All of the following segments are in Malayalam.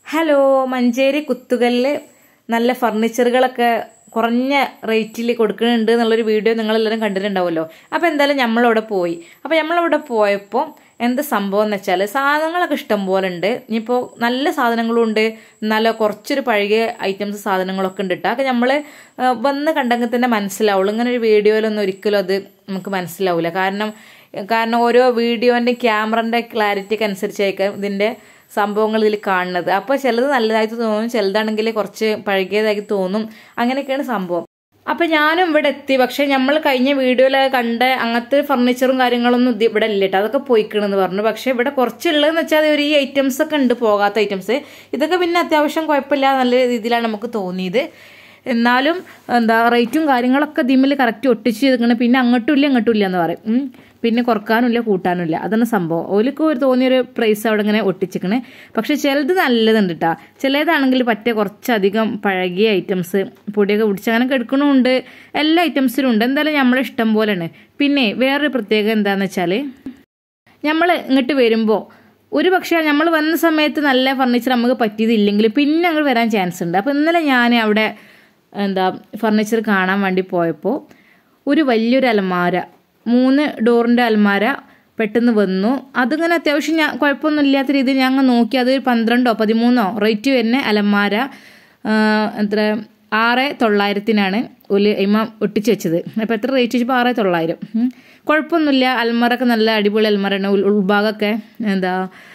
ഹലോ മഞ്ചേരി കുത്തുകല്ല് നല്ല ഫർണിച്ചറുകളൊക്കെ കുറഞ്ഞ റേറ്റിൽ കൊടുക്കുന്നുണ്ട് എന്നുള്ളൊരു വീഡിയോ നിങ്ങളെല്ലാവരും കണ്ടിട്ടുണ്ടാവുമല്ലോ അപ്പോൾ എന്തായാലും നമ്മളവിടെ പോയി അപ്പോൾ നമ്മളവിടെ പോയപ്പോൾ എന്ത് സംഭവം എന്ന് വെച്ചാൽ സാധനങ്ങളൊക്കെ ഇഷ്ടം പോലെ ഉണ്ട് ഇനിയിപ്പോൾ നല്ല സാധനങ്ങളും ഉണ്ട് നല്ല കുറച്ചൊരു പഴകിയ ഐറ്റംസ് സാധനങ്ങളൊക്കെ ഉണ്ട് കേട്ടോ അതൊക്കെ നമ്മൾ വന്ന് കണ്ടെങ്കിൽ തന്നെ മനസ്സിലാവുള്ളൂ ഇങ്ങനെ ഒരു വീഡിയോയിലൊന്നും ഒരിക്കലും അത് നമുക്ക് മനസ്സിലാവില്ല കാരണം കാരണം ഓരോ വീഡിയോൻ്റെ ക്യാമറൻ്റെ ക്ലാരിറ്റിക്ക് അനുസരിച്ചായിരിക്കും ഇതിൻ്റെ സംഭവങ്ങൾ ഇതിൽ കാണുന്നത് അപ്പോൾ ചിലത് നല്ലതായിട്ട് തോന്നും ചിലതാണെങ്കിൽ കുറച്ച് പഴകിയതായി തോന്നും അങ്ങനെയൊക്കെയാണ് സംഭവം അപ്പം ഞാനും ഇവിടെ എത്തി പക്ഷെ നമ്മൾ കഴിഞ്ഞ വീഡിയോയിലൊക്കെ കണ്ട അങ്ങനത്തെ ഫർണിച്ചറും കാര്യങ്ങളൊന്നും ഇത് ഇവിടെ ഇല്ല കേട്ടോ അതൊക്കെ പോയിക്കണെന്ന് പറഞ്ഞു പക്ഷെ ഇവിടെ കുറച്ചുള്ളതെന്ന് വെച്ചാൽ ഒരു ഈ ഐറ്റംസ് ഒക്കെ ഉണ്ട് പോകാത്ത ഐറ്റംസ് ഇതൊക്കെ പിന്നെ അത്യാവശ്യം കുഴപ്പമില്ല നല്ല രീതിയിലാണ് നമുക്ക് തോന്നിയത് എന്നാലും എന്താ റേറ്റും കാര്യങ്ങളൊക്കെ ദിമ്മിൽ കറക്റ്റ് ഒട്ടിച്ച് ചെയ്തിരിക്കണം പിന്നെ അങ്ങോട്ടും ഇല്ല ഇങ്ങോട്ടും ഇല്ല എന്ന് പറയും ഉം. പിന്നെ കുറക്കാനുമില്ല കൂട്ടാനുമില്ല അതാണ് സംഭവം ഓലിക്ക് ഒരു തോന്നിയൊരു പ്രൈസ് അവിടെ ഇങ്ങനെ ഒട്ടിച്ചിക്കണേ പക്ഷെ ചിലത് നല്ലതുണ്ട് കേട്ടോ ചിലതാണെങ്കിൽ പറ്റേ കുറച്ചധികം പഴകിയ ഐറ്റംസ് പൊടിയൊക്കെ പിടിച്ച് അങ്ങനെ എടുക്കണമുണ്ട് എല്ലാ ഐറ്റംസിലും ഉണ്ട് എന്തായാലും നമ്മളെ ഇഷ്ടം പോലെയാണ് പിന്നെ വേറൊരു പ്രത്യേകത എന്താണെന്ന് വെച്ചാൽ നമ്മൾ ഇങ്ങോട്ട് വരുമ്പോൾ ഒരു പക്ഷേ നമ്മൾ വന്ന സമയത്ത് നല്ല ഫർണിച്ചർ നമുക്ക് പറ്റിയതില്ലെങ്കിൽ പിന്നെ അങ്ങോട്ട് വരാൻ ചാൻസ് ഉണ്ട് അപ്പോൾ ഇന്നലെ ഞാൻ അവിടെ എന്താ ഫർണിച്ചർ കാണാൻ വേണ്ടി പോയപ്പോൾ ഒരു വലിയൊരു അലമാര മൂന്ന് ഡോറിൻ്റെ അലമാര പെട്ടെന്ന് വന്നു അതിങ്ങനെ അത്യാവശ്യം ഞാൻ കുഴപ്പമൊന്നും ഇല്ലാത്ത രീതിയിൽ ഞാൻ അങ്ങ് നോക്കി അത് ഒരു പന്ത്രണ്ടോ പതിമൂന്നോ റേറ്റ് വരുന്ന അലമാര ആ, എത്ര ആറ് തൊള്ളായിരത്തിനാണ് ഒരു ഇമ്മ ഒട്ടിച്ച് വെച്ചത് അപ്പോൾ എത്ര റേറ്റ് വെച്ചപ്പോൾ ആറ് തൊള്ളായിരം ഉം. കുഴപ്പമൊന്നുമില്ല അൽമറൊക്കെ നല്ല അടിപൊളി അൽമറയാണ് ഉൾ- ഉൾഭാഗമൊക്കെ എന്താ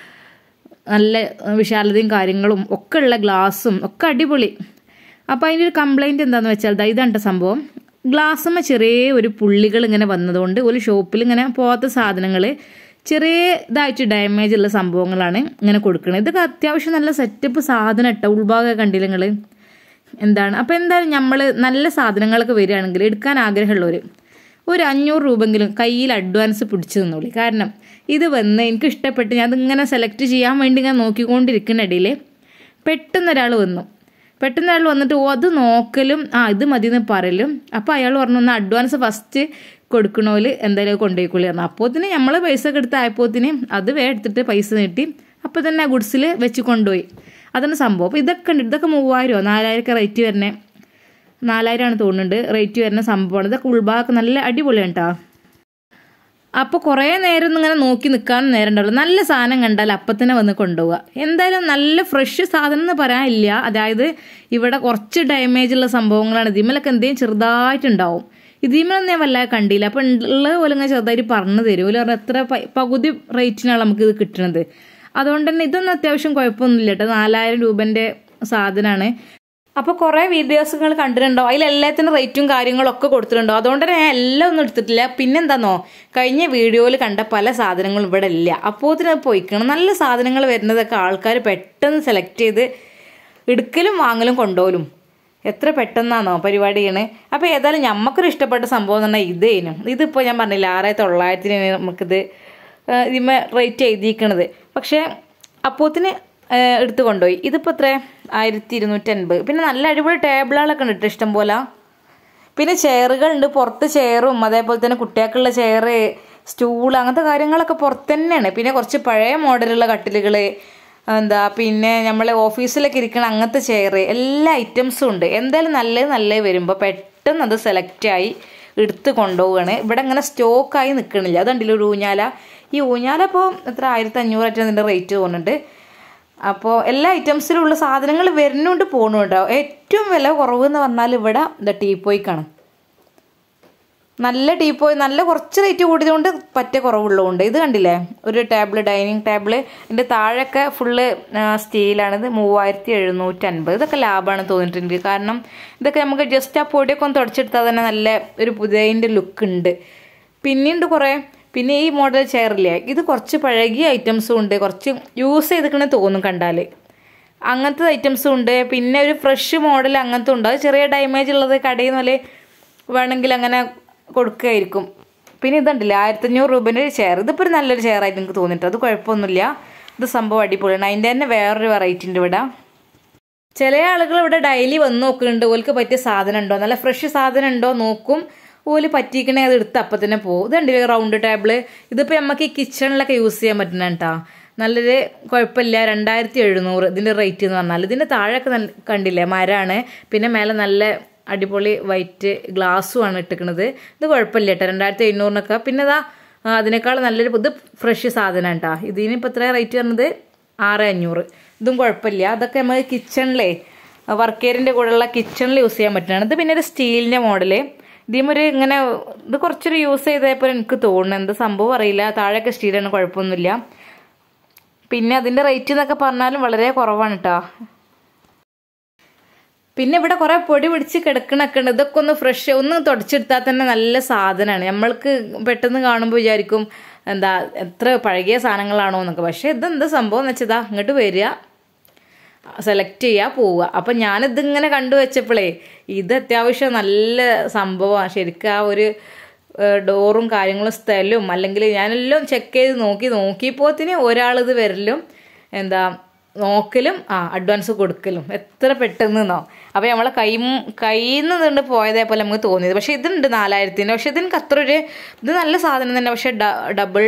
നല്ല വിശാലതയും കാര്യങ്ങളും ഒക്കെ ഉള്ള ഗ്ലാസും ഒക്കെ അടിപൊളി അപ്പോൾ അതിൻ്റെ ഒരു കംപ്ലൈൻറ്റ് എന്താണെന്ന് വെച്ചാൽ ദാ ഇതാണ് ട്ടോ സംഭവം ഗ്ലാസ്സുമ്മ ചെറിയ ഒരു പുള്ളികൾ ഇങ്ങനെ വന്നതുകൊണ്ട് ഒരു ഷോപ്പിൽ ഇങ്ങനെ പോകാത്ത സാധനങ്ങൾ ചെറിയ ഇതായിട്ട് ഡാമേജ് ഉള്ള സംഭവങ്ങളാണ് ഇങ്ങനെ കൊടുക്കുന്നത് ഇതൊക്കെ അത്യാവശ്യം നല്ല സെറ്റപ്പ് സാധനം ഇട്ട ഉൾഭാഗമൊക്കെ കണ്ടില്ല നിങ്ങൾ എന്താണ് അപ്പോൾ എന്തായാലും നമ്മൾ നല്ല സാധനങ്ങളൊക്കെ വരികയാണെങ്കിൽ എടുക്കാൻ ആഗ്രഹമുള്ളവർ ഒരു അഞ്ഞൂറ് രൂപെങ്കിലും കയ്യിൽ അഡ്വാൻസ് പിടിച്ചു തന്നോളി കാരണം ഇത് വന്ന് എനിക്ക് ഇഷ്ടപ്പെട്ട് ഞാൻ അതിങ്ങനെ സെലക്ട് ചെയ്യാൻ വേണ്ടി ഞാൻ നോക്കിക്കൊണ്ടിരിക്കുന്ന ഇടയിൽ പെട്ടെന്ന് ഒരാൾ വന്നു പെട്ടെന്ന് അയാൾ വന്നിട്ട് ഓ അത് നോക്കലും ആ ഇത് മതി എന്ന് പറയലും അപ്പോൾ അയാൾ പറഞ്ഞു ഒന്ന് അഡ്വാൻസ് ഫസ്റ്റ് കൊടുക്കണോല് എന്തായാലും കൊണ്ടുപോയിക്കൊള്ളി പറഞ്ഞു അപ്പോത്തിന് നമ്മൾ പൈസ ഒക്കെ എടുത്ത് ആയപ്പോത്തിന് അത് വേ എടുത്തിട്ട് പൈസ നീട്ടി അപ്പോൾ തന്നെ ആ ഗുഡ്സിൽ വെച്ച് കൊണ്ടുപോയി അതാണ് സംഭവം അപ്പോൾ ഇതൊക്കെ ഉണ്ട് ഇതൊക്കെ മൂവായിരമോ നാലായിരമൊക്കെ റേറ്റ് വരുന്നത് നാലായിരമാണ് തോന്നുന്നുണ്ട് റേറ്റ് വരുന്ന സംഭവമാണ് ഇതൊക്കെ ഉൾഭാഗമൊക്കെ നല്ല അടിപൊളിയാണ് കേട്ടോ അപ്പോൾ കുറേ നേരം ഒന്നും ഇങ്ങനെ നോക്കി നിൽക്കാനും നേരം ഉണ്ടാവുള്ളൂ നല്ല സാധനം കണ്ടാൽ അപ്പം തന്നെ വന്ന് കൊണ്ടുപോവുക എന്തായാലും നല്ല ഫ്രഷ് സാധനം എന്ന് പറയാനില്ല അതായത് ഇവിടെ കുറച്ച് ഡാമേജ് ഉള്ള സംഭവങ്ങളാണ് ഇതിമലൊക്കെ എന്തെങ്കിലും ചെറുതായിട്ടുണ്ടാവും ഇതിമലൊന്നും ഞാൻ വല്ലാതെ കണ്ടില്ല അപ്പം ഉള്ളത് പോലെ ഇങ്ങനെ ചെറുതായിട്ട് പറഞ്ഞു തരും ഒരു പറഞ്ഞാൽ എത്ര പ- പകുതി റേറ്റിനാണ് നമുക്ക് ഇത് കിട്ടുന്നത് അതുകൊണ്ട് തന്നെ ഇതൊന്നും അത്യാവശ്യം കുഴപ്പമൊന്നുമില്ല കേട്ടോ നാലായിരം രൂപൻ്റെ സാധനമാണ് അപ്പോൾ കുറേ വീഡിയോസുകൾ കണ്ടിട്ടുണ്ടോ അതിൽ എല്ലാത്തിനും റേറ്റും കാര്യങ്ങളൊക്കെ കൊടുത്തിട്ടുണ്ടോ അതുകൊണ്ട് തന്നെ ഞാൻ എല്ലാം ഒന്നും എടുത്തിട്ടില്ല പിന്നെന്താന്നോ കഴിഞ്ഞ വീഡിയോയിൽ കണ്ട പല സാധനങ്ങളും ഇവിടെ ഇല്ല അപ്പോൾ ഇതിന് പോയിക്കണം നല്ല സാധനങ്ങൾ വരുന്നതൊക്കെ ആൾക്കാർ പെട്ടെന്ന് സെലക്ട് ചെയ്ത് എടുക്കലും വാങ്ങലും കൊണ്ടുപോലും എത്ര പെട്ടെന്നാണോ പരിപാടിയാണ് അപ്പോൾ ഏതായാലും ഞമ്മക്കൊരു ഇഷ്ടപ്പെട്ട സംഭവം എന്ന് പറഞ്ഞാൽ ഇതേനു ഇതിപ്പോൾ ഞാൻ പറഞ്ഞില്ല ആറ് തൊള്ളായിരത്തിന് നമുക്കിത് ഇതിമ റേറ്റ് എഴുതിയിരിക്കണത് പക്ഷേ അപ്പോത്തിന് ഏഹ് എടുത്ത് കൊണ്ടുപോയി ഇതിപ്പോൾ എത്ര ആയിരത്തി ഇരുന്നൂറ്റൻപത് പിന്നെ നല്ല അടിപൊളി ടേബിളുകളൊക്കെ ഉണ്ട് കേട്ടോ ഇഷ്ടം പോലെ പിന്നെ ചെയറുകളുണ്ട് പുറത്ത് ചെയറും അതേപോലെ തന്നെ കുട്ടികൾക്കുള്ള ചെയർ സ്റ്റൂൾ അങ്ങനത്തെ കാര്യങ്ങളൊക്കെ പുറത്ത് തന്നെയാണ് പിന്നെ കുറച്ച് പഴയ മോഡലുള്ള കട്ടിലുകൾ എന്താ പിന്നെ നമ്മൾ ഓഫീസിലൊക്കെ ഇരിക്കണ അങ്ങനത്തെ ചെയർ എല്ലാ ഐറ്റംസും ഉണ്ട് എന്തായാലും നല്ലത് നല്ലത് വരുമ്പോൾ പെട്ടെന്ന് അത് സെലക്ട് ആയി എടുത്ത് കൊണ്ടുപോവുകയാണ് ഇവിടെ ഇങ്ങനെ സ്റ്റോക്കായി നിൽക്കണില്ല അതുണ്ടല്ലോ ഒരു ഊഞ്ഞാല ഈ ഊഞ്ഞാല ഇപ്പോൾ എത്ര ആയിരത്തി അഞ്ഞൂറായിട്ട് അതിൻ്റെ റേറ്റ് തോന്നുന്നുണ്ട് അപ്പോൾ എല്ലാ ഐറ്റംസിലുള്ള സാധനങ്ങൾ വരുന്നുണ്ട് പോകണുണ്ടോ ഏറ്റവും വില കുറവ് എന്ന് പറഞ്ഞാൽ ഇവിടെ இந்த ടീപ്പോയ്ക്കാണ് നല്ല ടീപ്പോയ് നല്ല കുറച്ച് റേറ്റ് കൂടിയതുകൊണ്ട് പറ്റ കുറവുള്ളതുകൊണ്ട് ഇത് കണ്ടില്ലേ ഒരു ടേബിൾ ഡൈനിങ് ടേബിൾ ഇതിൻ്റെ താഴെയൊക്കെ ഫുള്ള് സ്റ്റീലാണിത് മൂവായിരത്തി എഴുന്നൂറ്റി അൻപത് ഇതൊക്കെ ലാഭമാണ് തോന്നിയിട്ടുണ്ട് കാരണം ഇതൊക്കെ നമുക്ക് ജസ്റ്റ് ആ പൊടിയൊക്കെ ഒന്ന് തുടച്ചെടുത്താൽ തന്നെ നല്ല ഒരു പുതിയതിൻ്റെ ലുക്ക് ഉണ്ട് പിന്നെയുണ്ട് കുറേ പിന്നെ ഈ മോഡൽ ചെയറില്ലേ ഇത് കുറച്ച് പഴകിയ ഐറ്റംസും ഉണ്ട് കുറച്ച് യൂസ് ചെയ്തിക്കണേ തോന്നും കണ്ടാൽ അങ്ങനത്തെ ഐറ്റംസും ഉണ്ട് പിന്നെ ഒരു ഫ്രഷ് മോഡൽ അങ്ങനത്തെ ഉണ്ട് അത് ചെറിയ ഡാമേജ് ഉള്ളത് കടയിൽ നിന്ന് പോലെ വേണമെങ്കിൽ അങ്ങനെ കൊടുക്കുകയായിരിക്കും പിന്നെ ഇതുണ്ടല്ലേ ആയിരത്തഞ്ഞൂറ് രൂപേൻ്റെ ഒരു ചെയർ ഇതിപ്പോൾ ഒരു നല്ലൊരു ചെയർ ആയിട്ട് എനിക്ക് തോന്നിയിട്ട് അത് കുഴപ്പമൊന്നുമില്ല ഇത് സംഭവം അടിപൊളിയാണ് അതിൻ്റെ തന്നെ വേറൊരു വെറൈറ്റി ഉണ്ട് ഇവിടെ ചില ആളുകൾ ഇവിടെ ഡെയിലി വന്ന് നോക്കുന്നുണ്ട് ഓൽക്ക് പറ്റിയ സാധനം ഉണ്ടോ നല്ല ഫ്രഷ് സാധനം ഉണ്ടോ നോക്കും ഓല് പറ്റിക്കണേ അത് എടുത്ത് അപ്പം തന്നെ പോകും ഇത് കണ്ടില്ലേ റൗണ്ട് ടേബിള് ഇതിപ്പോൾ നമുക്ക് ഈ കിച്ചണിലൊക്കെ യൂസ് ചെയ്യാൻ പറ്റുന്ന കേട്ടോ നല്ലൊരു കുഴപ്പമില്ല രണ്ടായിരത്തി എഴുന്നൂറ് ഇതിൻ്റെ റേറ്റ് എന്ന് പറഞ്ഞാൽ ഇതിൻ്റെ താഴെയൊക്കെ നല്ല കണ്ടില്ലേ മരമാണ് പിന്നെ മേലെ നല്ല അടിപൊളി വൈറ്റ് ഗ്ലാസ്സുമാണ് ഇട്ടിക്കണത് ഇത് കുഴപ്പമില്ല കേട്ടോ രണ്ടായിരത്തി എഴുന്നൂറിനൊക്കെ പിന്നെ ഇതാ ആ, അതിനേക്കാൾ നല്ലൊരു ഇത് ഫ്രഷ് സാധനം കേട്ടോ ഇതിന് ഇപ്പോൾ എത്ര റേറ്റ് പറഞ്ഞത് ആറ് അഞ്ഞൂറ് ഇതും കുഴപ്പമില്ല അതൊക്കെ നമുക്ക് കിച്ചണിലേ വർക്കേരിൻ്റെ കൂടെയുള്ള കിച്ചണിൽ യൂസ് ചെയ്യാൻ പറ്റുന്നതാണ് ഇത് പിന്നെ ഒരു സ്റ്റീലിൻ്റെ മോഡല് ഇതിമൊരു ഇങ്ങനെ ഇത് കുറച്ചൊരു യൂസ് ചെയ്തപ്പോൾ എനിക്ക് തോന്നുന്നു എന്ത് സംഭവം അറിയില്ല താഴെയൊക്കെ സ്റ്റീലാണ് കുഴപ്പമൊന്നുമില്ല പിന്നെ അതിൻ്റെ റേറ്റ് എന്നൊക്കെ പറഞ്ഞാലും വളരെ കുറവാണ് കേട്ടോ പിന്നെ ഇവിടെ കുറെ പൊടി പിടിച്ച് കിടക്കണൊക്കെ ഉണ്ട് ഇതൊക്കെ ഒന്ന് ഫ്രഷ് ഒന്ന് തുടച്ചെടുത്താൽ തന്നെ നല്ല സാധനമാണ് നമ്മൾക്ക് പെട്ടെന്ന് കാണുമ്പോൾ വിചാരിക്കും എന്താ എത്ര പഴകിയ സാധനങ്ങളാണോ എന്നൊക്കെ പക്ഷേ ഇതെന്താ സംഭവം എന്ന് വെച്ചതാ ഇങ്ങോട്ട് വരിക സെലക്ട് ചെയ്യുക പോവുക അപ്പം ഞാനിതിങ്ങനെ കണ്ടു വെച്ചപ്പോഴേ ഇത് അത്യാവശ്യം നല്ല സംഭവമാണ് ശരിക്കും ആ ഒരു ഏഹ്, ഡോറും കാര്യങ്ങളും സ്ഥലവും അല്ലെങ്കിൽ ഞാനെല്ലാം ചെക്ക് ചെയ്ത് നോക്കി നോക്കിയപ്പോത്തിന് ഒരാളിത് വരലും എന്താ നോക്കലും ആ അഡ്വാൻസ് കൊടുക്കലും എത്ര പെട്ടെന്നോ അപ്പോൾ നമ്മളെ കൈ കയ്യിൽ നിന്ന് പോയതേ പോലെ നമുക്ക് തോന്നിയത് പക്ഷേ ഇതുണ്ട് നാലായിരത്തിന് പക്ഷേ ഇതിന് അത്ര ഒരു ഇത് നല്ല സാധനം തന്നെ പക്ഷേ ഡബിൾ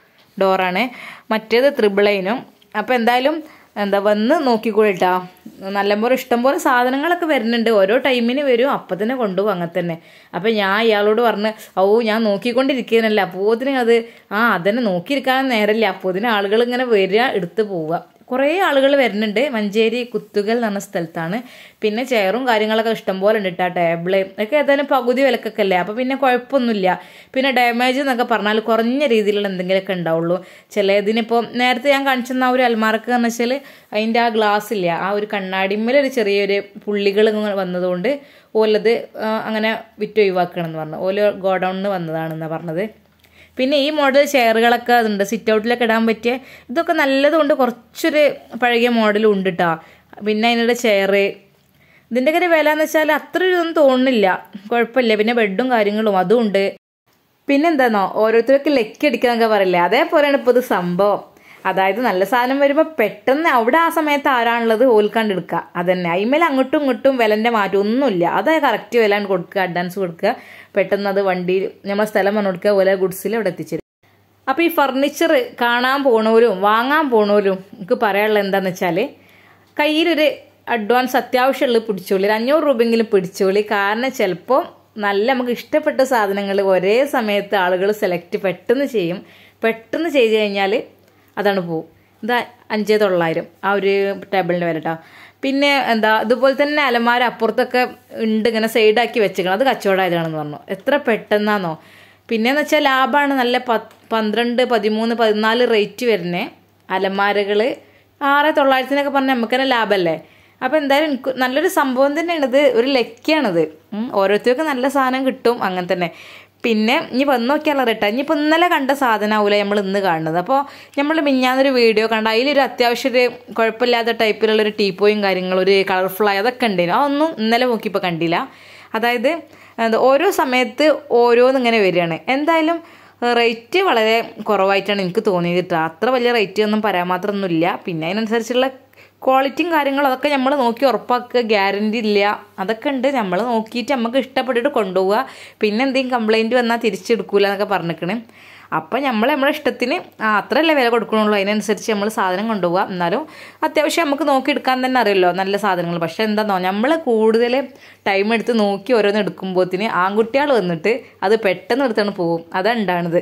ഡോറാണ് മറ്റേത് ത്രിബിളൈനും അപ്പോൾ എന്തായാലും എന്താ വന്ന് നോക്കിക്കോളിട്ടാ നല്ലപോലെ ഇഷ്ടംപോലെ സാധനങ്ങളൊക്കെ വരുന്നുണ്ട് ഓരോ ടൈമിന് വരും അപ്പം തന്നെ കൊണ്ടുപോകും അങ്ങനെ തന്നെ അപ്പം ഞാൻ ഇയാളോട് പറഞ്ഞ് ഓ ഞാൻ നോക്കിക്കൊണ്ടിരിക്കുന്നല്ല അപ്പോതിന് അത് ആ അതന്നെ നോക്കിയിരിക്കാൻ നേരമില്ല അപ്പോതിന് ആളുകൾ ഇങ്ങനെ വരിക എടുത്ത് പോവുക കുറേ ആളുകൾ വരുന്നുണ്ട് മഞ്ചേരി കുത്തുകൽ എന്ന് പറഞ്ഞ സ്ഥലത്താണ് പിന്നെ ചെയറും കാര്യങ്ങളൊക്കെ ഇഷ്ടംപോലെ ഉണ്ട് കേട്ടോ ടേബിള് ഒക്കെ ഏതായാലും പകുതി വിലക്കൊക്കെ അല്ലേ അപ്പോൾ പിന്നെ കുഴപ്പമൊന്നുമില്ല പിന്നെ ഡാമേജ് എന്നൊക്കെ പറഞ്ഞാൽ കുറഞ്ഞ രീതിയിലുള്ള എന്തെങ്കിലുമൊക്കെ ഉണ്ടാവുള്ളൂ ചിലതിനിപ്പോൾ നേരത്തെ ഞാൻ കാണിച്ചെന്ന ആ ഒരു അൽമാർക്ക് എന്ന് വെച്ചാൽ അതിൻ്റെ ആ ഗ്ലാസ് ഇല്ല ആ ഒരു കണ്ണാടിമ്മേൽ ഒരു ചെറിയൊരു പുള്ളികൾ ഇങ്ങനെ വന്നതുകൊണ്ട് ഓലത് ആ, അങ്ങനെ വിറ്റ് ഒഴിവാക്കണം എന്ന് പറഞ്ഞു ഓല ഗോഡൗണിന് വന്നതാണെന്നാണ് പറഞ്ഞത് പിന്നെ ഈ മോഡൽ ചെയറുകളൊക്കെ അതുണ്ട് സിറ്റ് ഔട്ടിലൊക്കെ ഇടാൻ പറ്റിയ ഇതൊക്കെ നല്ലതുകൊണ്ട് കുറച്ചൊരു പഴകിയ മോഡലും ഉണ്ട് കേട്ടോ പിന്നെ അതിനുള്ള ചെയറ് ഇതിൻ്റെ ഒക്കെ ഒരു വില എന്ന് വെച്ചാൽ അത്ര ഇതൊന്നും തോന്നുന്നില്ല കുഴപ്പമില്ല പിന്നെ ബെഡും കാര്യങ്ങളും അതും ഉണ്ട് പിന്നെന്താന്നോ ഓരോരുത്തർക്ക് ലക്കി അടിക്കാന്നൊക്കെ പറയില്ലേ അതേപോലെയാണ് ഇപ്പോൾ ഇത് സംഭവം അതായത് നല്ല സാധനം വരുമ്പോൾ പെട്ടെന്ന് അവിടെ ആ സമയത്ത് ആരാണുള്ളത് ഓൽക്കാണ്ട് എടുക്കുക അതന്നെ അതിന്മേൽ അങ്ങോട്ടും ഇങ്ങോട്ടും വിലൻ്റെ മാറ്റം ഒന്നുമില്ല അത് കറക്റ്റ് വില കൊടുക്കുക അഡ്വാൻസ് കൊടുക്കുക പെട്ടെന്ന് അത് വണ്ടിയിൽ നമ്മളെ സ്ഥലം പറഞ്ഞു കൊടുക്കുക ഓല ഗുഡ്സിൽ അവിടെ എത്തിച്ചേരും അപ്പോൾ ഈ ഫർണിച്ചർ കാണാൻ പോണവരും വാങ്ങാൻ പോണവരും എനിക്ക് പറയാനുള്ളത് എന്താണെന്ന് വെച്ചാൽ കയ്യിലൊരു അഡ്വാൻസ് അത്യാവശ്യമുള്ളത് പിടിച്ചോളി ഒരു അഞ്ഞൂറ് രൂപയെങ്കിലും പിടിച്ചോളി കാരണം ചിലപ്പോൾ നല്ല നമുക്ക് ഇഷ്ടപ്പെട്ട സാധനങ്ങൾ ഒരേ സമയത്ത് ആളുകൾ സെലക്ട് പെട്ടെന്ന് ചെയ്യും പെട്ടെന്ന് ചെയ്ത് കഴിഞ്ഞാൽ അതാണ് പോവും ഇതാ അഞ്ചേ തൊള്ളായിരം ആ ഒരു ടേബിളിൻ്റെ വില കേട്ടോ പിന്നെ എന്താ ഇതുപോലെ തന്നെ അലമാര അപ്പുറത്തൊക്കെ ഉണ്ട് ഇങ്ങനെ സൈഡാക്കി വെച്ചേക്കണം അത് കച്ചവടമായതാണെന്ന് പറഞ്ഞു എത്ര പെട്ടെന്നാന്നോ പിന്നെന്ന് വെച്ചാൽ ലാഭമാണ് നല്ല പത്ത് പന്ത്രണ്ട് പതിമൂന്ന് പതിനാല് റേറ്റ് വരുന്നേ അലമാരകൾ ആറ് തൊള്ളായിരത്തിനൊക്കെ പറഞ്ഞാൽ നമുക്ക് തന്നെ ലാഭമല്ലേ അപ്പോൾ എന്തായാലും എനിക്ക് നല്ലൊരു സംഭവം തന്നെയാണ് ഇത് ഒരു ലക്കിയാണിത് ഉം, ഓരോരുത്തർക്കും നല്ല സാധനം കിട്ടും അങ്ങനെ തന്നെ പിന്നെ ഇനി വന്ന് നോക്കിയാൽ കേട്ടോ ഇനിയിപ്പോൾ ഇന്നലെ കണ്ട സാധനമാവൂല നമ്മൾ ഇന്ന് കാണുന്നത് അപ്പോൾ നമ്മൾ മിഞ്ഞാന്നൊരു വീഡിയോ കണ്ട അതിലൊരു അത്യാവശ്യം ഒരു കുഴപ്പമില്ലാത്ത ടൈപ്പിലുള്ള ഒരു ടീപ്പോയും കാര്യങ്ങളും ഒരു കളർഫുള്ളായി അതൊക്കെ ഉണ്ടായിരുന്നു അതൊന്നും ഇന്നലെ നോക്കിയപ്പോൾ കണ്ടില്ല അതായത് എന്താ ഓരോ സമയത്ത് ഓരോന്ന് ഇങ്ങനെ വരികയാണ് എന്തായാലും റേറ്റ് വളരെ കുറവായിട്ടാണ് എനിക്ക് തോന്നിയത് കേട്ടോ അത്ര വലിയ റേറ്റ് ഒന്നും പറയാൻ മാത്രമൊന്നുമില്ല പിന്നെ അതിനനുസരിച്ചുള്ള ക്വാളിറ്റിയും കാര്യങ്ങളും അതൊക്കെ നമ്മൾ നോക്കി ഉറപ്പാക്കുക ഗ്യാരണ്ടി ഇല്ല അതൊക്കെ ഉണ്ട് നമ്മൾ നോക്കിയിട്ട് നമുക്ക് ഇഷ്ടപ്പെട്ടിട്ട് കൊണ്ടുപോവുക പിന്നെ എന്തെങ്കിലും കംപ്ലൈൻറ്റ് വന്നാൽ തിരിച്ചെടുക്കൂല എന്നൊക്കെ പറഞ്ഞിരിക്കണ് അപ്പം നമ്മൾ നമ്മുടെ ഇഷ്ടത്തിന് ആ അത്രയല്ലേ വില കൊടുക്കണുള്ളൂ അതിനനുസരിച്ച് നമ്മൾ സാധനം കൊണ്ടുപോകുക എന്നാലും അത്യാവശ്യം നമുക്ക് നോക്കിയെടുക്കാൻ തന്നെ അറിയല്ലോ നല്ല സാധനങ്ങൾ പക്ഷേ എന്താണെന്നോ നമ്മൾ കൂടുതൽ ടൈം എടുത്ത് നോക്കി ഓരോന്ന് എടുക്കുമ്പോഴത്തിന് ആൺകുട്ടികൾ വന്നിട്ട് അത് പെട്ടെന്ന് എടുത്താണ് പോകും അതുണ്ടാണത്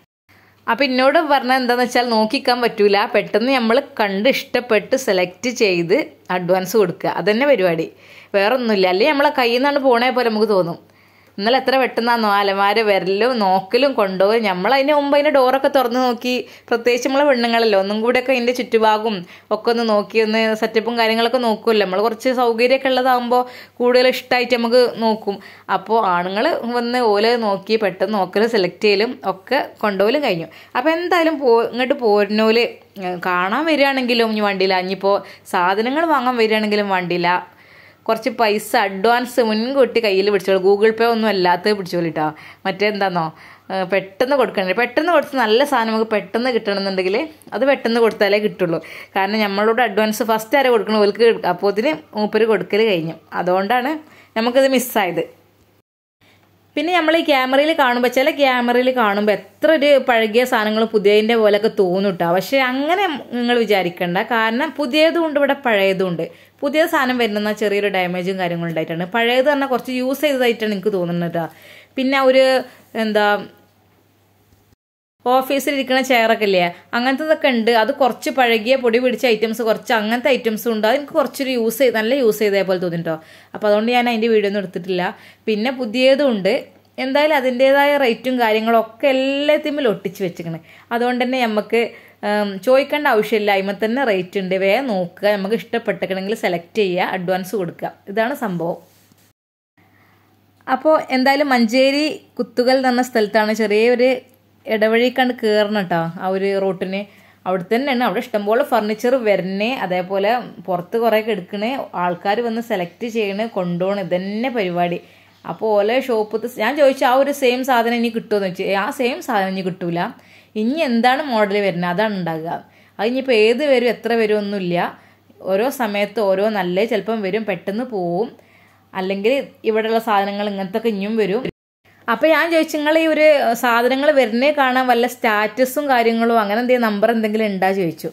അപ്പം എന്നോട് പറഞ്ഞത് എന്താന്ന് വെച്ചാൽ നോക്കിക്കാൻ പറ്റൂല പെട്ടെന്ന് നമ്മൾ കണ്ട് ഇഷ്ടപ്പെട്ട് സെലക്ട് ചെയ്ത് അഡ്വാൻസ് കൊടുക്കുക അതന്നെ പരിപാടി വേറെ ഒന്നുമില്ല അല്ലെങ്കിൽ നമ്മളെ കയ്യിൽ നിന്നാണ് പോണേ പോലെ നമുക്ക് തോന്നും ഇന്നലെ എത്ര പെട്ടെന്നാന്നോ അലമാര വരലും നോക്കലും കൊണ്ടുപോയി നമ്മൾ അതിന് മുമ്പ് അതിൻ്റെ ഡോറൊക്കെ തുറന്ന് നോക്കി പ്രത്യേകിച്ച് നമ്മളെ പെണ്ണുങ്ങളല്ലോ ഒന്നും കൂടെയൊക്കെ അതിൻ്റെ ചുറ്റുഭാഗവും ഒക്കെ ഒന്ന് നോക്കി ഒന്ന് സെറ്റപ്പും കാര്യങ്ങളൊക്കെ നോക്കുമല്ലോ നമ്മൾ കുറച്ച് സൗകര്യമൊക്കെ ഉള്ളതാകുമ്പോൾ കൂടുതൽ ഇഷ്ടമായിട്ട് നമുക്ക് നോക്കും അപ്പോൾ ആണുങ്ങൾ വന്ന് ഓല നോക്കി പെട്ടെന്ന് നോക്കലും സെലക്ട് ചെയ്യലും ഒക്കെ കൊണ്ടുപോലും കഴിഞ്ഞു അപ്പോൾ എന്തായാലും പോ ഇങ്ങോട്ട് പോരുന്നോല് കാണാൻ വരികയാണെങ്കിലും ഇനി വണ്ടിയില്ല ഇനിയിപ്പോൾ സാധനങ്ങൾ വാങ്ങാൻ വരികയാണെങ്കിലും വണ്ടിയില്ല കുറച്ച് പൈസ അഡ്വാൻസ് മുൻകൂട്ടി കയ്യിൽ പിടിച്ചോളൂ ഗൂഗിൾ പേ ഒന്നും അല്ലാത്തത് പിടിച്ചോളിട്ടോ മറ്റേന്താന്നോ ഏഹ് പെട്ടെന്ന് കൊടുക്കണ്ടേ പെട്ടെന്ന് കൊടുത്ത് നല്ല സാധനം നമുക്ക് പെട്ടെന്ന് കിട്ടണമെന്നുണ്ടെങ്കിൽ അത് പെട്ടെന്ന് കൊടുത്താലേ കിട്ടുള്ളൂ കാരണം നമ്മളോട് അഡ്വാൻസ് ഫസ്റ്റ് ആരെ കൊടുക്കണം ഓൽക്ക് അപ്പോൾ ഇതിന് മൂപ്പര് കൊടുക്കൽ കഴിഞ്ഞു അതുകൊണ്ടാണ് നമുക്കത് മിസ്സായത് പിന്നെ നമ്മൾ ഈ ക്യാമറയിൽ കാണുമ്പോൾ ചില ക്യാമറയിൽ കാണുമ്പോൾ എത്ര ഒരു പഴകിയ സാധനങ്ങൾ പുതിയതിൻ്റെ പോലെയൊക്കെ തോന്നും കേട്ടോ പക്ഷെ അങ്ങനെ നിങ്ങൾ വിചാരിക്കണ്ട കാരണം പുതിയതും ഉണ്ട് ഇവിടെ പഴയതും ഉണ്ട് പുതിയ സാധനം വരുന്ന ചെറിയൊരു ഡാമേജും കാര്യങ്ങളും ഉണ്ടായിട്ടാണ് പഴയത് പറഞ്ഞാൽ കുറച്ച് യൂസ് ചെയ്തതായിട്ടാണ് എനിക്ക് തോന്നുന്നത് കേട്ടോ പിന്നെ ഒരു എന്താ ഓഫീസിലിരിക്കുന്ന ചെയറൊക്കെ ഇല്ലേ അങ്ങനത്തതൊക്കെ ഉണ്ട് അത് കുറച്ച് പഴകിയ പൊടി പിടിച്ച ഐറ്റംസ് കുറച്ച് അങ്ങനത്തെ ഐറ്റംസും ഉണ്ട് അത് എനിക്ക് കുറച്ചൊരു യൂസ് ചെയ്ത് നല്ല യൂസ് ചെയ്തേ പോലെ തോന്നിട്ടോ അപ്പോൾ അതുകൊണ്ട് ഞാൻ അതിൻ്റെ വീഡിയോ ഒന്നും എടുത്തിട്ടില്ല പിന്നെ പുതിയതും ഉണ്ട് എന്തായാലും അതിൻ്റെതായ റേറ്റും കാര്യങ്ങളും ഒക്കെ എല്ലാത്തിലും ഒട്ടിച്ച് വെച്ചിരിക്കണേ അതുകൊണ്ട് തന്നെ നമുക്ക് ചോദിക്കേണ്ട ആവശ്യമില്ല അതിമ തന്നെ റേറ്റ് ഉണ്ട് വേഗം നോക്കുക നമുക്ക് ഇഷ്ടപ്പെട്ടിക്കണമെങ്കിൽ സെലക്ട് ചെയ്യുക അഡ്വാൻസ് കൊടുക്കുക ഇതാണ് സംഭവം അപ്പോൾ എന്തായാലും മഞ്ചേരി കുത്തുകൽ എന്ന് പറഞ്ഞ സ്ഥലത്താണ് ചെറിയൊരു ഇടവഴിക്കാണ്ട് കയറണം കേട്ടോ ആ ഒരു റൂട്ടിന് അവിടെ തന്നെയാണ് അവിടെ ഇഷ്ടംപോലെ ഫർണിച്ചർ വരണേ അതേപോലെ പുറത്ത് കുറേയൊക്കെ എടുക്കണേ ആൾക്കാർ വന്ന് സെലക്ട് ചെയ്യണേ കൊണ്ടുപോകണം ഇതന്നെ പരിപാടി അപ്പോൾ ഓലെ ഷോപ്പ് ഞാൻ ചോദിച്ചു ആ ഒരു സെയിം സാധനം ഇനി കിട്ടുമെന്ന് വെച്ചു ആ സെയിം സാധനം ഇനി കിട്ടൂല ഇനി എന്താണ് മോഡൽ വരുന്നത് അതാണ് ഉണ്ടാകുക അത് ഇനിയിപ്പോൾ ഏത് വരും എത്ര വരും ഒന്നുമില്ല ഓരോ സമയത്ത് ഓരോ നല്ല ചിലപ്പം വരും പെട്ടെന്ന് പോവും അല്ലെങ്കിൽ ഇവിടെയുള്ള സാധനങ്ങൾ ഇങ്ങനത്തെ ഒക്കെ ഇനിയും വരും അപ്പോൾ ഞാൻ ചോദിച്ചു നിങ്ങൾ ഈ ഒരു സാധനങ്ങൾ വരുന്നേ കാണാൻ വല്ല സ്റ്റാറ്റസും കാര്യങ്ങളും അങ്ങനെ എന്തെങ്കിലും നമ്പർ എന്തെങ്കിലും ഉണ്ടാ ചോദിച്ചു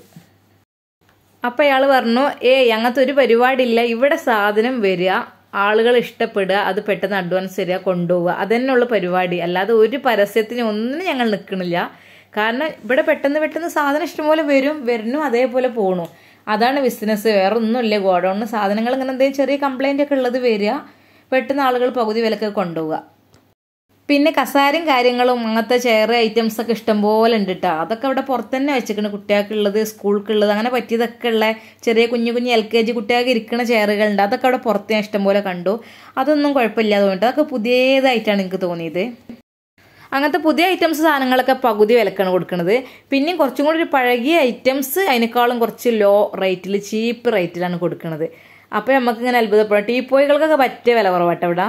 അപ്പോൾ അയാൾ പറഞ്ഞു ഏയ് അങ്ങനത്തെ ഒരു പരിപാടിയില്ല ഇവിടെ സാധനം വരിക ആളുകൾ ഇഷ്ടപ്പെടുക അത് പെട്ടെന്ന് അഡ്വാൻസ് തരിക കൊണ്ടുപോവുക അതന്നെയുള്ള പരിപാടി അല്ലാതെ ഒരു പരസ്യത്തിന് ഒന്നിനും ഞങ്ങൾ നിൽക്കണില്ല കാരണം ഇവിടെ പെട്ടെന്ന് പെട്ടെന്ന് സാധനം ഇഷ്ടംപോലെ വരും വരുന്നു അതേപോലെ പോണു അതാണ് ബിസിനസ് വേറെ ഒന്നുമില്ല ഗോഡൗണിന് സാധനങ്ങൾ ഇങ്ങനെ എന്തെങ്കിലും ചെറിയ കംപ്ലൈൻ്റ് ഒക്കെ ഉള്ളത് വരിക പെട്ടെന്ന് ആളുകൾ പകുതി വിലക്ക് കൊണ്ടുപോവുക പിന്നെ കസാരയും കാര്യങ്ങളും അങ്ങനത്തെ ചെയർ ഐറ്റംസ് ഒക്കെ ഇഷ്ടംപോലെ ഉണ്ട് കേട്ടോ അതൊക്കെ അവിടെ പുറത്ത് തന്നെ വെച്ചിരിക്കണം കുട്ടികൾക്കുള്ളത് സ്കൂൾക്കുള്ളത് അങ്ങനെ പറ്റിയതൊക്കെ ഉള്ള ചെറിയ കുഞ്ഞു കുഞ്ഞു എൽ കെ ജി കുട്ടികൾക്ക് ഇരിക്കുന്ന ചെയറുകളുണ്ട് അതൊക്കെ അവിടെ പുറത്ത് ഞാൻ ഇഷ്ടംപോലെ കണ്ടു അതൊന്നും കുഴപ്പമില്ല തോന്നിട്ട് അതൊക്കെ പുതിയതായിട്ടാണ് എനിക്ക് തോന്നിയത് അങ്ങനത്തെ പുതിയ ഐറ്റംസ് സാധനങ്ങളൊക്കെ പകുതി വിലക്കാണ് കൊടുക്കുന്നത് പിന്നെയും കുറച്ചും കൂടി ഒരു പഴകിയ ഐറ്റംസ് അതിനേക്കാളും കുറച്ച് ലോ റേറ്റിൽ ചീപ്പ് റേറ്റിലാണ് കൊടുക്കുന്നത് അപ്പോൾ നമുക്ക് ഇങ്ങനെ അത്ഭുതപ്പെടാം ടീപ്പോയികൾക്കൊക്കെ പറ്റിയ വില കുറവാട്ടോ ഇവിടെ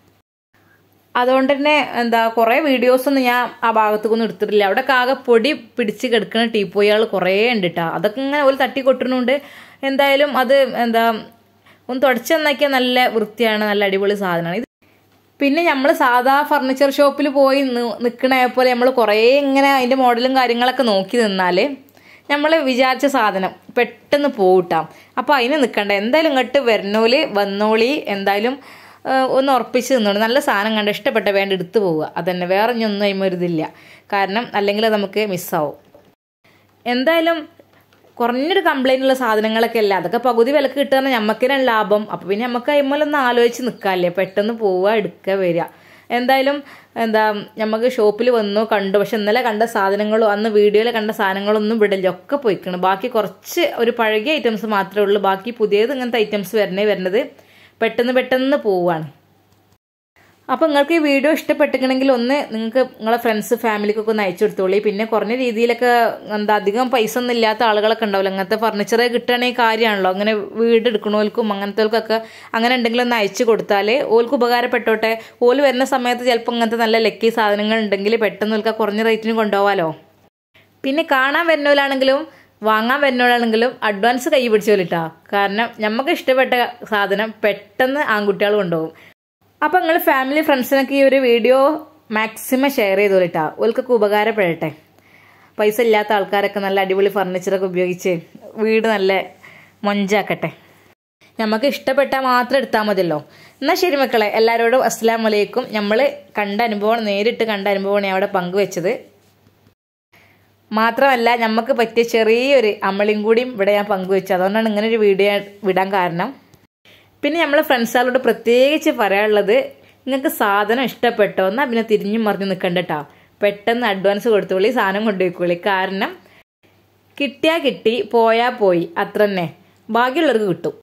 അതുകൊണ്ട് തന്നെ എന്താ കുറേ വീഡിയോസൊന്നും ഞാൻ ആ ഭാഗത്തേക്കൊന്നും എടുത്തിട്ടില്ല അവിടെ ആകെ പൊടി പിടിച്ച് കിടക്കുന്ന ടീപ്പോയികൾ കുറേ ഉണ്ട് കേട്ടോ അതൊക്കെ ഇങ്ങനെ ഒരു തട്ടി കൊട്ടുന്നുണ്ട് എന്തായാലും അത് എന്താ ഒന്ന് തുടച്ച് നന്നാക്കിയാൽ നല്ല വൃത്തിയാണ് നല്ല അടിപൊളി സാധനമാണ് ഇത് പിന്നെ നമ്മൾ സാധാ ഫർണിച്ചർ ഷോപ്പിൽ പോയി നിൽക്കണ പോലെ നമ്മൾ കുറേ ഇങ്ങനെ അതിൻ്റെ മോഡലും കാര്യങ്ങളൊക്കെ നോക്കി നിന്നാൽ നമ്മൾ വിചാരിച്ച സാധനം പെട്ടെന്ന് പോകട്ടാം അപ്പോൾ അതിന് നിൽക്കണ്ട എന്തായാലും ഇങ്ങോട്ട് വരണോല് വന്നോളി എന്തായാലും ഒന്ന് ഉറപ്പിച്ച് നിന്നോളൂ നല്ല സാധനം കണ്ട് ഇഷ്ടപ്പെട്ട വേണ്ട എടുത്തു പോവുക അതന്നെ വേറെ ഒന്നും അതിമ ഒരു ഇതില്ല കാരണം അല്ലെങ്കിൽ നമുക്ക് മിസ്സാവും എന്തായാലും കുറഞ്ഞൊരു കംപ്ലൈൻ്റ് ഉള്ള സാധനങ്ങളൊക്കെ അല്ല അതൊക്കെ പകുതി വിലക്ക് കിട്ടുന്ന ഞമ്മക്കിനാണ് ലാഭം അപ്പോൾ പിന്നെ നമുക്ക് അതിമേലൊന്ന് ആലോചിച്ച് നിൽക്കാമല്ലേ പെട്ടെന്ന് പോവുക എടുക്കുക വരിക എന്തായാലും എന്താ നമുക്ക് ഷോപ്പിൽ വന്നു കണ്ടു പക്ഷെ ഇന്നലെ കണ്ട സാധനങ്ങളും അന്ന് വീഡിയോയിൽ കണ്ട സാധനങ്ങളൊന്നും വിടില്ല ഒക്കെ പോയിക്കണം ബാക്കി കുറച്ച് ഒരു പഴകിയ ഐറ്റംസ് മാത്രമേ ഉള്ളൂ ബാക്കി പുതിയത് ഇങ്ങനത്തെ ഐറ്റംസ് വരണേ വരുന്നത് പെട്ടെന്ന് പെട്ടെന്ന് പോവുകയാണ് അപ്പോൾ നിങ്ങൾക്ക് ഈ വീഡിയോ ഇഷ്ടപ്പെട്ടിട്ടുണ്ടെങ്കിൽ ഒന്ന് നിങ്ങൾക്ക് നിങ്ങളെ ഫ്രണ്ട്സ് ഫാമിലിക്കൊക്കെ ഒന്ന് അയച്ചു കൊടുത്തോളി പിന്നെ കുറഞ്ഞ രീതിയിലൊക്കെ എന്താ അധികം പൈസ ഒന്നും ഇല്ലാത്ത ആളുകളൊക്കെ ഉണ്ടാവില്ല അങ്ങനത്തെ ഫർണിച്ചർ കിട്ടുകയാണെങ്കിൽ കാര്യമാണല്ലോ അങ്ങനെ വീട് എടുക്കണോൽക്കും അങ്ങനത്തെവർക്കൊക്കെ അങ്ങനെ ഉണ്ടെങ്കിൽ ഒന്ന് അയച്ചു കൊടുത്താൽ ഓൽക്ക് ഉപകാരപ്പെട്ടോട്ടെ ഓല് വരുന്ന സമയത്ത് ചിലപ്പോൾ അങ്ങനത്തെ നല്ല ലക്കി സാധനങ്ങൾ ഉണ്ടെങ്കിൽ പെട്ടെന്ന് ഓൽക്ക് കുറഞ്ഞ റേറ്റിന് കൊണ്ടുപോകാമല്ലോ പിന്നെ കാണാൻ വരുന്നവരാണെങ്കിലും വാങ്ങാൻ വരുന്നവരാണെങ്കിലും അഡ്വാൻസ് കൈ പിടിച്ചോലിട്ടാ കാരണം നമുക്ക് ഇഷ്ടപ്പെട്ട സാധനം പെട്ടെന്ന് ആൺകുട്ടികൾ കൊണ്ടുപോകും അപ്പം നിങ്ങൾ ഫാമിലി ഫ്രണ്ട്സിനൊക്കെ ഈ ഒരു വീഡിയോ മാക്സിമം ഷെയർ ചെയ്തോളിട്ടാ ഓൽക്കൊക്കെ ഉപകാരപ്പെടട്ടെ പൈസ ഇല്ലാത്ത ആൾക്കാരൊക്കെ നല്ല അടിപൊളി ഫർണിച്ചറൊക്കെ ഉപയോഗിച്ച് വീട് നല്ല മൊഞ്ചാക്കട്ടെ നമുക്ക് ഇഷ്ടപ്പെട്ടാൽ മാത്രം എടുത്താൽ മതിയല്ലോ എന്നാൽ ശരി മക്കളെ എല്ലാവരോടും അസ്സാം വലൈക്കും നമ്മൾ കണ്ട അനുഭവം നേരിട്ട് കണ്ട അനുഭവമാണ് ഞാൻ അവിടെ പങ്കുവെച്ചത് മാത്രമല്ല നമുക്ക് പറ്റിയ ചെറിയൊരു അമളിയും കൂടിയും ഇവിടെ ഞാൻ പങ്കുവെച്ചു അതുകൊണ്ടാണ് ഇങ്ങനെ ഒരു വീഡിയോ വിടാൻ കാരണം പിന്നെ നമ്മൾ ഫ്രണ്ട്സുകളോട് പ്രത്യേകിച്ച് പറയാനുള്ളത് നിങ്ങൾക്ക് സാധനം ഇഷ്ടപ്പെട്ടോ എന്നാൽ പിന്നെ തിരിഞ്ഞു മറിഞ്ഞ് നിൽക്കണ്ടട്ടാ പെട്ടെന്ന് അഡ്വാൻസ് കൊടുത്തോളി സാധനം കൊണ്ടുപോയിക്കോളി കാരണം കിട്ടിയാൽ കിട്ടി പോയാൽ പോയി അത്ര തന്നെ ബാക്കിയുള്ളവർക്ക് കിട്ടും